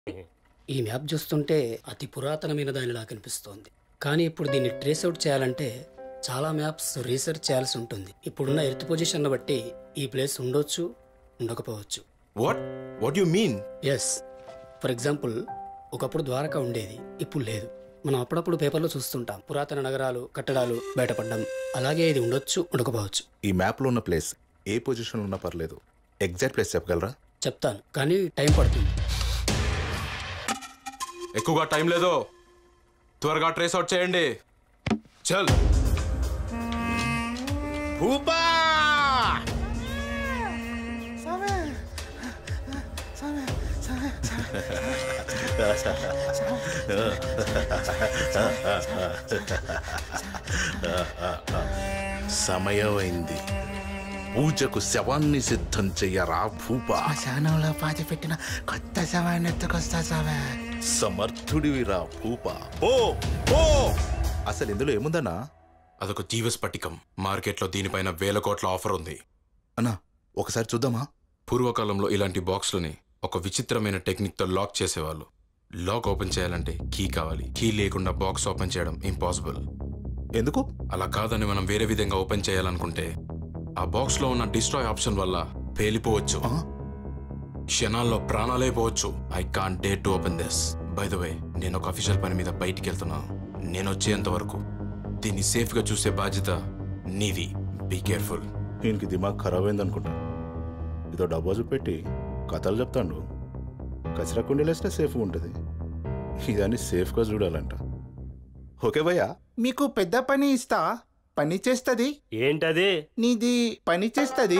ఈ మ్యాప్ చూస్తుంటే అతి పురాతనమైన దానిలా కనిపిస్తోంది కానీ ఇప్పుడు దీన్ని ట్రేస్ అవుట్ చేయాలంటే చాలా మ్యాప్స్ రీసెర్చ్ చేయాల్సి ఉంటుంది ఇప్పుడున్న ఎర్త్ పొజిషన్ బట్టి ఈ ప్లేస్ ఉండొచ్చు ఉండకపోవచ్చు what what you mean yes for example ఒకప్పుడు ద్వారక ఉండేది ఇప్పుడు లేదు మనం అప్పుడప్పుడు పేపర్లో చూస్తుంటాం పురాతన నగరాలు కట్టడాలు బయటపడ్డం అలాగే ఇది ఉండొచ్చు ఉండకపోవచ్చు ఈ మ్యాప్లో ఉన్న ప్లేస్ ఏ పొజిషన్లో ఉన్నా పర్లేదు ఎగ్జాక్ట్ ప్లేస్ చెప్పగలరా చెప్తాను కానీ టైం పడుతుంది ఎక్కువగా టైం లేదు త్వరగా ట్రేస్ అవుట్ చేయండి చల్ భూపా సమయమైంది పూజకు శవాన్ని సిద్ధం చెయ్యరా భూపా శ్మశానంలో పాతి పెట్టిన కొత్త శవాన్ని ఎత్తుకొస్తా సావే సమర్థుడివిరా భూపా ఓ ఓ అసలు ఇందులో ఏముందన్నా అదొక జీవ స్ఫటికం మార్కెట్లో దీనిపైన వేల కోట్ల ఆఫర్ ఉంది అన్నా ఒకసారి చూద్దామా పూర్వకాలంలో ఇలాంటి బాక్స్లని ఒక విచిత్రమైన టెక్నిక్తో లాక్ చేసేవాళ్ళు లాక్ ఓపెన్ చేయాలంటే కీ కావాలి కీ లేకుండా బాక్స్ ఓపెన్ చేయడం ఇంపాసిబుల్ ఎందుకు అలా కాదని మనం వేరే విధంగా ఓపెన్ చేయాలనుకుంటే ఆ బాక్స్ లో ఉన్న డిస్ట్రాయ్ ఆప్షన్ వల్ల పేలిపోవచ్చు ఆ? క్షణాల్లో ప్రాణాలే పోవచ్చు I can day to open this by the way నేను ఒక అఫీషియల్ పని మీద బయటికి వెళ్తున్నాను నేను వచ్చేంత వరకు దీన్ని సేఫ్ గా చూసే బాధ్యత నీది బీ కేర్ఫుల్ ఈయనకి దిమాగ్ ఖరాబ్ అయింది అనుకుంటా ఇదో డబ్బా చూపెట్టి కథలు చెప్తాడు కచరా కుండీలేస్తే సేఫ్గా ఉంటుంది ఇదాన్ని సేఫ్గా చూడాలంట ఓకే భయ్యా మీకు పెద్ద పని ఇస్తా పని చేస్తుంది ఏంటది నీది పని చేస్తుంది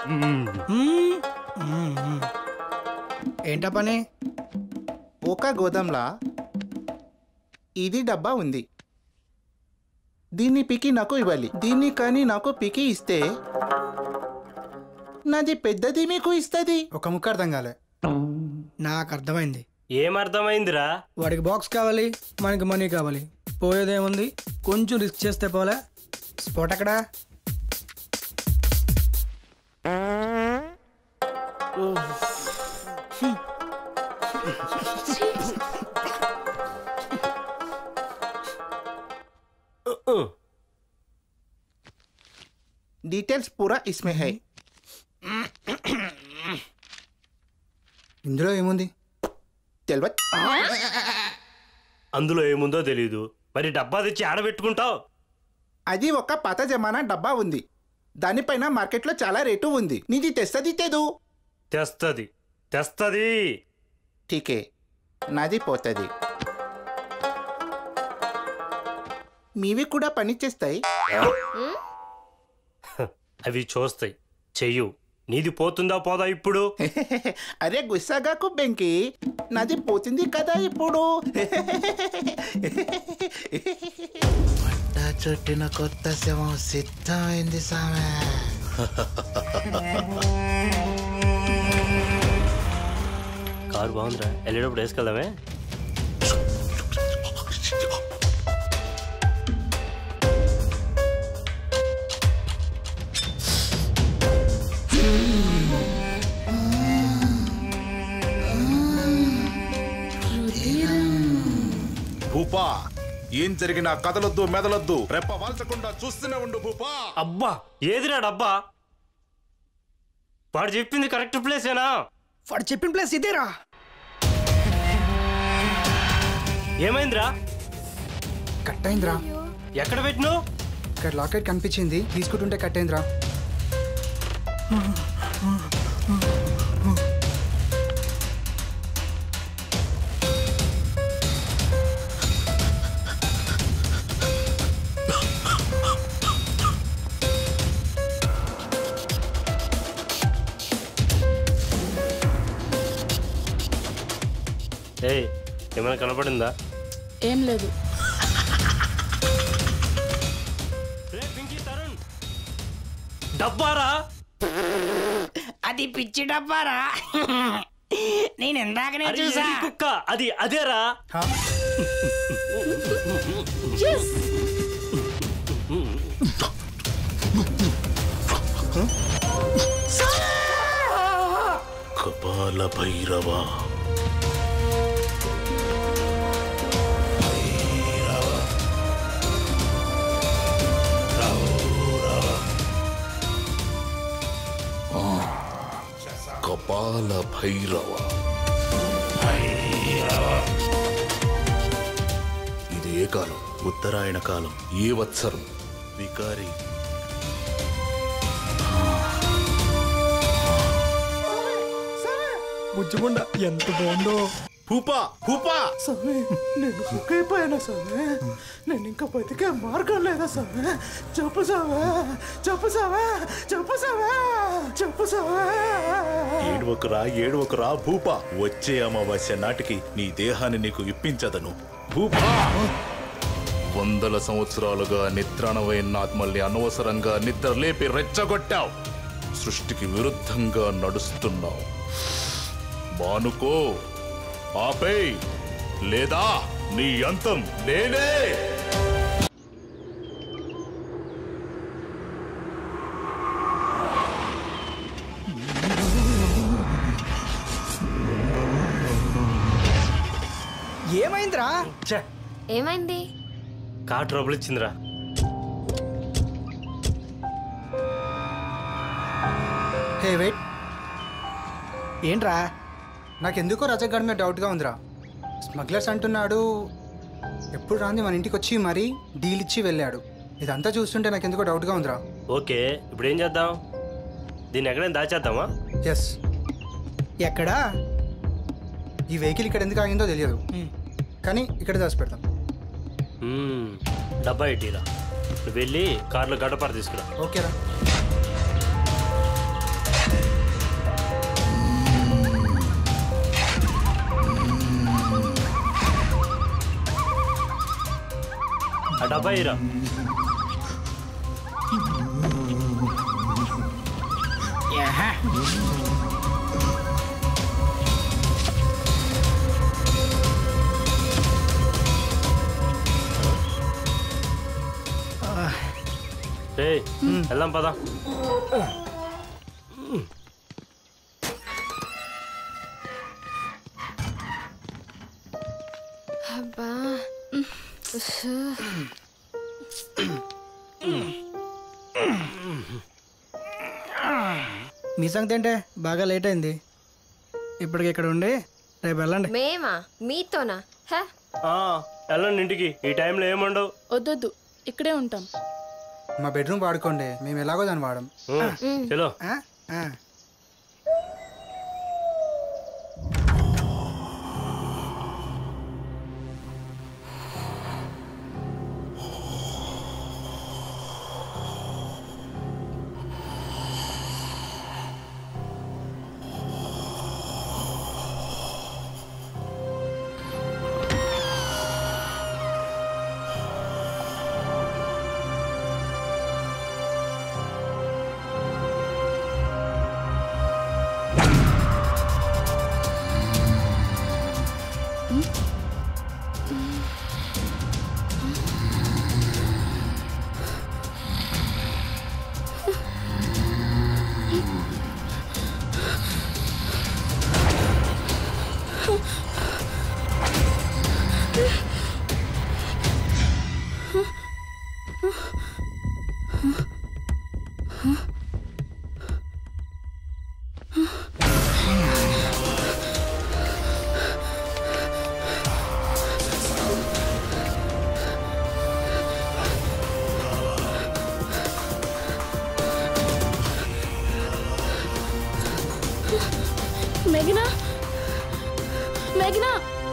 ఏంటా పని ఒక గోదాంలా ఇది డబ్బా ఉంది దీన్ని పికి నాకు ఇవ్వాలి దీన్ని కానీ నాకు పికి ఇస్తే నాది పెద్దది మీకు ఇస్తుంది ఒక ముక్క అర్థం కాలే నాకు అర్థమైంది ఏమర్థమైందిరా వాడికి బాక్స్ కావాలి మనకి మనీ కావాలి పోయేదేముంది కొంచెం రిస్క్ చేస్తే పోలే స్పాట్ అక్కడా డీటెయిల్స్ పూరా ఇస్మే హై ఇందులో ఏముంది తెలియదు అందులో ఏముందో తెలీదు మరి డబ్బా తెచ్చి ఆడబెట్టుకుంటావు అది ఒక పాత జమానా డబ్బా ఉంది దానిపైన మార్కెట్లో చాలా రేటు ఉంది నీది తెస్తుంది తెదు తెస్తది తెస్తది ఠీకే నాది పోతుంది మీవి కూడా పని చేస్తాయి అవి చూస్తాయి చెయ్యు నీది పోతుందా పోదా ఇప్పుడు అరే గుస్సాగాకు బెంకి నాది పోతుంది కదా ఇప్పుడు చుట్టిన కొత్త శవం సిద్ధమైంది సామె కారు బాగుందిరా వెళ్ళేటప్పుడు వేసుకెళ్దామే భూపా ఏం జరిగినా కదలొద్దు మెదలొద్దు రెప్ప వాల్చకుండా చూస్తూనే ఉండు భూపా అబ్బా ఏదిరా డబ్బా వాడు చెప్పింది కరెక్ట్ ప్లేసేనా వాడు చెప్పిన ప్లేస్ ఇదేరా ఏమైందిరా కట్ అయిందిరా ఎక్కడ పెట్టినావు ఇక్కడ లాకెట్ కనిపించింది తీసుకుంటుంటే కట్ అయిందిరా ఏయ్ ఏమైనా కనపడిందా ఏం లేదు రే, పింకీ తరుణ్ డబ్బారా అది పిచ్చి డబ్బారా నేను ఇందాకనే అరే, చూసా ఎర్రి కుక్క అది అదేరా కపాల భైరవ కాల భైరవ ఇది ఏ కాలం ఉత్తరాయణ కాలం ఏ వత్సరం వికారి బుజ్జిముండ ఎంత బాగుందో పూపా పూపా స్వామి నేను బుక్ అయిపోయాను స్వామి నేను ఇంకా బతికే మార్గం లేదా స్వామి చెప్పు స్వామి చెప్పు స్వామి చెప్పు స్వామి చెప్పు స్వామి ఏడువకురా ఏడువకురా భూపా వచ్చే అమావాస్య నాటికి నీ దేహాన్ని నీకు ఇప్పించదను భూపా వందల సంవత్సరాలుగా నిద్రాణమైన ఆత్మల్ని అనవసరంగా నిద్ర లేపి రెచ్చగొట్టావు సృష్టికి విరుద్ధంగా నడుస్తున్నావు మానుకో ఆపేయ్ లేదా నీ అంతం నేనే ఏమైందిరా ఛే, ఏమైంది కార్ ట్రబుల్ ఇచ్చిందిరా హే వెయిట్ ఏంట్రా నాకెందుకో రజగాడి మీద డౌట్గా ఉందిరా స్మగ్లర్స్ అంటున్నాడు ఎప్పుడు రాంది మన ఇంటికి వచ్చి మరీ డీల్ ఇచ్చి వెళ్ళాడు ఇదంతా చూస్తుంటే నాకెందుకో డౌట్గా ఉందిరా ఓకే ఇప్పుడు ఏం చేద్దాం దీన్ని ఎక్కడైనా దాచేద్దామా ఎస్ ఎక్కడా ఈ వెహికల్ ఇక్కడ ఎందుకు ఆగిందో తెలియదు కానీ ఇక్కడ దాచి పెడతాం మ్మ్, డబ్బా ఇటీరా నువ్వు వెళ్ళి కార్లో గడపర తీసుకురా ఓకేరా ఆ డబ్బా ఇరా రే వెళ్దాం పదా అబ్బా మీ సంగతి ఏంటే బాగా లేట్ అయింది ఇప్పటికి ఇక్కడ ఉండి రేపు వెళ్ళండి మేమా మీతోనా హ ఆ, వెళ్ళండి ఇంటికి ఈ టైంలో ఏముండవు వద్దొద్దు ఇక్కడే ఉంటాం మా బెడ్రూమ్ వాడుకోండి మేము ఎలాగో దాన్ని వాడం మ్మ్, చలో ఆ? ఆ. మేఘనా మేఘనా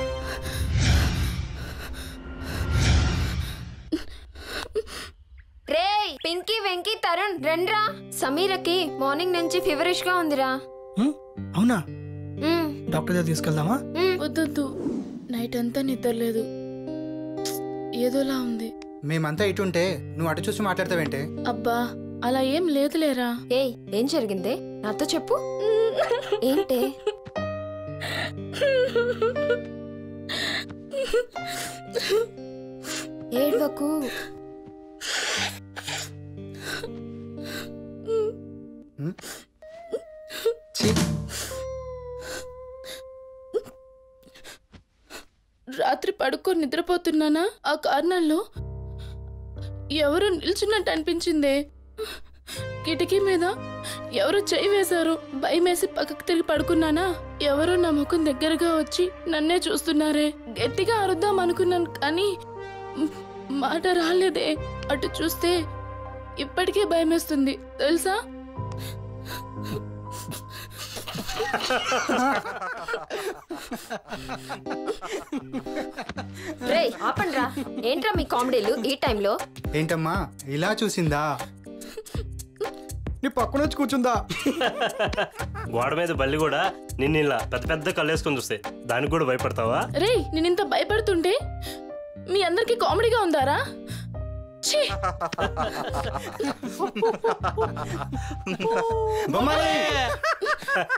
రే పింకీ వెంకీ తరుణ్ రండ్రా సమీరకి మార్నింగ్ నుంచి ఫీవరిష్ గా ఉందిరా ఉమ్, అవునా మ్మ్, డాక్టర్ దగ్గర తీసుకెళ్దామా మ్మ్. వద్దొద్దు నైట్ అంతా నిద్రలేదు ఏదోలా ఉంది మేమంతా ఇటుంటే నువ్వు అటు చూసి మాట్లాడతావేంటే అబ్బా అలా ఏం లేదులేరా ఏయ్ ఏం జరిగిందే నాతో చెప్పు ఏంటే ఏడ్వకు ఛీ, రాత్రి పడుకొని నిద్రపోతున్నానా ఆ కారణంలో ఎవరు నిల్చున్నట్టు అనిపించిందే కిటికీ మీద ఎవరో చేయి వేశారు భయమేసి పక్కకు తిరిగి పడుకున్నానా ఎవరో నా ముఖం దగ్గరగా వచ్చి నన్నే చూస్తున్నారే గట్టిగా అరుద్దాం అనుకున్నాను కానీ మ్, మాట రాలేదే అటు చూస్తే ఇప్పటికే భయమేస్తుంది తెలుసా రేయ్ ఆపండ్రా ఏంట్రా మీ కామెడీలు ఈ టైంలో ఏంటమ్మా ఇలా చూసిందా నీ పక్కన వచ్చి కూర్చుందా గోడ మీద బల్లి కూడా నిన్ను ఇలా పెద్ద పెద్ద కళ్ళేసుకొని చూస్తే దానికి కూడా భయపడతావా రేయ్ నేను ఇంత భయపడుతుంటే మీ అందరికి కామెడీగా ఉందారా ఛీ! బొమ్మాలి